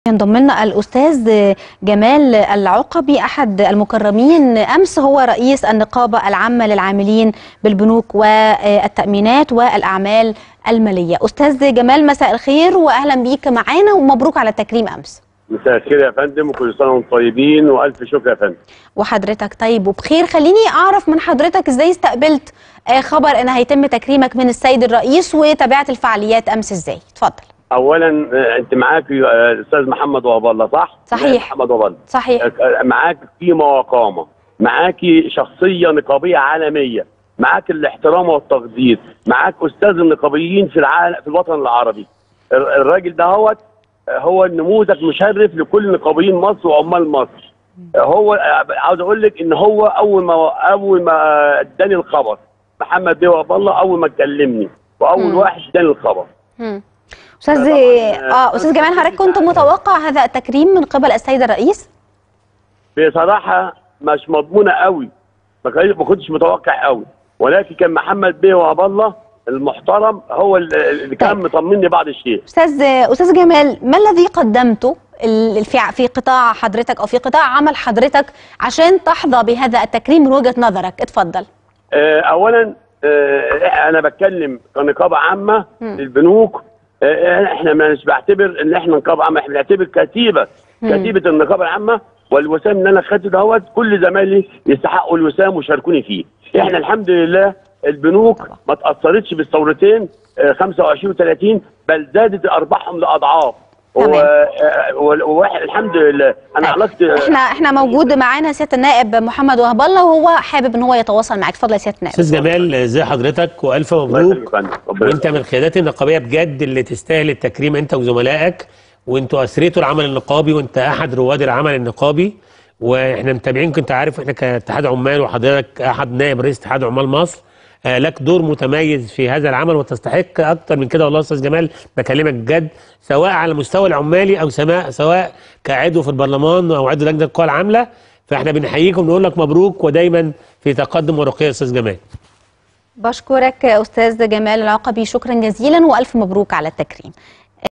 ينضم لنا الأستاذ جمال العقبي أحد المكرمين أمس هو رئيس النقابة العامة للعاملين بالبنوك والتأمينات والأعمال المالية أستاذ جمال مساء الخير وأهلا بيك معانا ومبروك على التكريم أمس مساء الخير يا فندم وكل سنه وانتم طيبين والف شكر يا فندم وحضرتك طيب وبخير خليني أعرف من حضرتك إزاي استقبلت آه، خبر أن هيتم تكريمك من السيد الرئيس وتابعت الفعاليات أمس إزاي اتفضل اولا آه، انت معاك آه، الاستاذ محمد وهب الله صح صحيح. محمد وهب الله صحيح آه، معاك قيمه وقامه معاكي شخصيه نقابيه عالميه معاك الاحترام والتقدير معاك استاذ النقابيين في العالم في الوطن العربي ال- الراجل ده هو هو النموذج مشرف لكل نقابيين مصر وعمال مصر هو آه، عاوز اقول لك ان هو اول ما اول ما اداني الخبر محمد بيه وهب الله اول ما كلمني واول مم. واحد اداني الخبر مم. أستاذ طبعاً، آه أستاذ جمال حضرتك كنت متوقع هذا التكريم من قبل السيد الرئيس؟ بصراحه مش مضمونه قوي ما كان- ما كنتش متوقع قوي ولكن كان محمد بيه وهب الله المحترم هو اللي كان طيب. مطمني بعض الشيء استاذ استاذ جمال ما الذي قدمته ال- في في قطاع حضرتك او في قطاع عمل حضرتك عشان تحظى بهذا التكريم من وجهة نظرك اتفضل آه، اولا آه، انا بتكلم كنقابه عامه مم. للبنوك آه، احنا مش بعتبر ان احنا نقابه عامه احنا بنعتبر كتيبه مم. كتيبه النقابه العامه والوسام اللي انا خدته دوت كل زمايلي يستحقوا الوسام وشاركوني فيه احنا الحمد لله البنوك ما تاثرتش بالثورتين آه، 25 و30 بل زادت ارباحهم لاضعاف تمام. و- آه، و- وواحد الحمد لله انا علاقتي احنا احنا موجود معانا سياده النائب محمد وهب الله وهو حابب ان هو يتواصل معاك اتفضل يا سياده النائب استاذ جمال ازي حضرتك والف الله يخليك يا مبروك فندم. ربنا وانت من القيادات النقابيه بجد اللي تستاهل التكريم انت وزملائك وانتوا اثريتوا العمل النقابي وانت احد رواد العمل النقابي واحنا متابعينك انت عارف احنا كاتحاد عمال وحضرتك احد نائب رئيس اتحاد عمال مصر آه لك دور متميز في هذا العمل وتستحق اكتر من كده والله يا استاذ جمال بكلمك بجد سواء على المستوى العمالي او سواء سواء كعضو في البرلمان او عضو لجنه القوى العامله فاحنا بنحييك ونقول لك مبروك ودايما في تقدم ورقي يا استاذ جمال بشكرك استاذ جمال العقبي شكرا جزيلا والف مبروك على التكريم